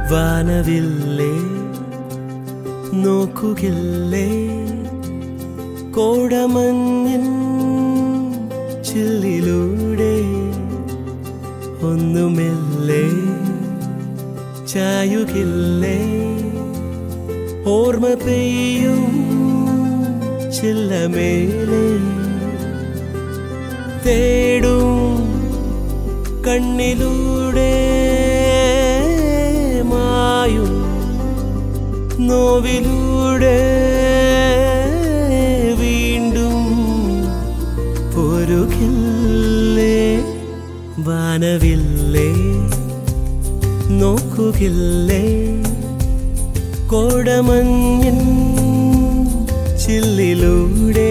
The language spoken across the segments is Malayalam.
വാനവില്ലേ നോക്കുകില്ലേ കോടമഞ്ഞിൻ ചില്ലിലൂടെ ഒന്നുമില്ലേ ചായുകില്ലേ ഓർമ്മ പെയ്യും ചില്ലമേലെ തേടും കണ്ണിലൂടെ മായും നോവിലൂടെ വീണ്ടും പൊരുകില്ലേ വാനവില്ലേ നോക്കുകില്ലേ കോടമഞ്ഞിൻ ചില്ലിലൂടെ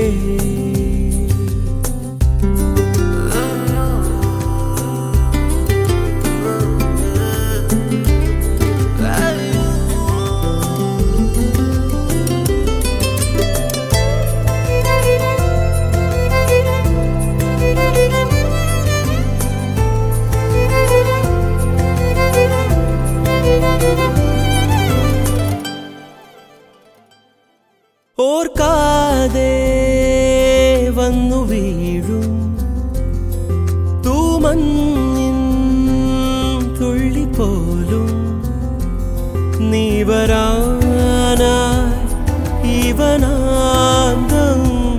ഓർക്കാതെ വന്നു വീഴും തൂമഞ്ഞിൻ തുള്ളി പോലും നീ വരാനായി ഇവനാന്തം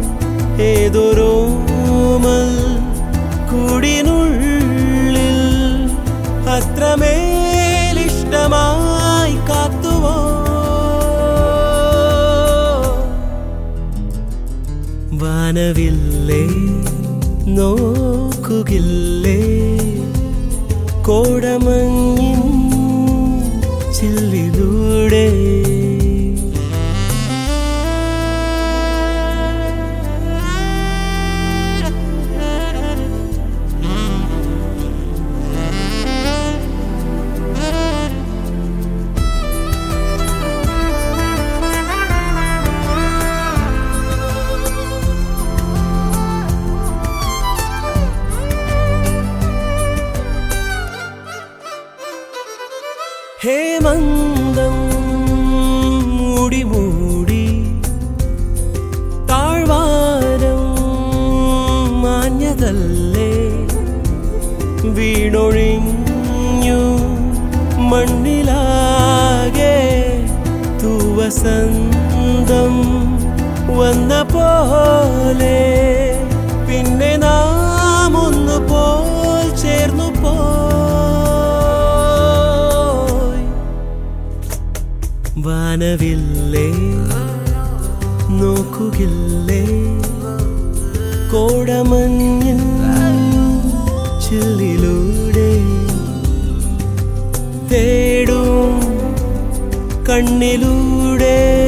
ഏതൊരോമൽ കുടിനുള്ളിൽ അത്രമേലിഷ്ടമായി കാത്തുവോ വാനവില്ലേ നോക്കുകില്ലേ കോടമഞ്ഞിൻ ചില്ലിലൂടെ ഹേമന്തം മൂടി മൂടി താഴ്വാരം മാഞ്ഞതല്ലേ വീണൊഴിഞ്ഞു മണ്ണിലാകെ തൂവസന്തം വന്ന പോലെ പിന്നെ നാം ഒന്ന് പോൽ ചേർന്നു പോയി വാനവില്ലേ നോക്കുകില്ലേ കോടമഞ്ഞിൻ ചില്ലിലൂടെ തേടും കണ്ണിലൂടെ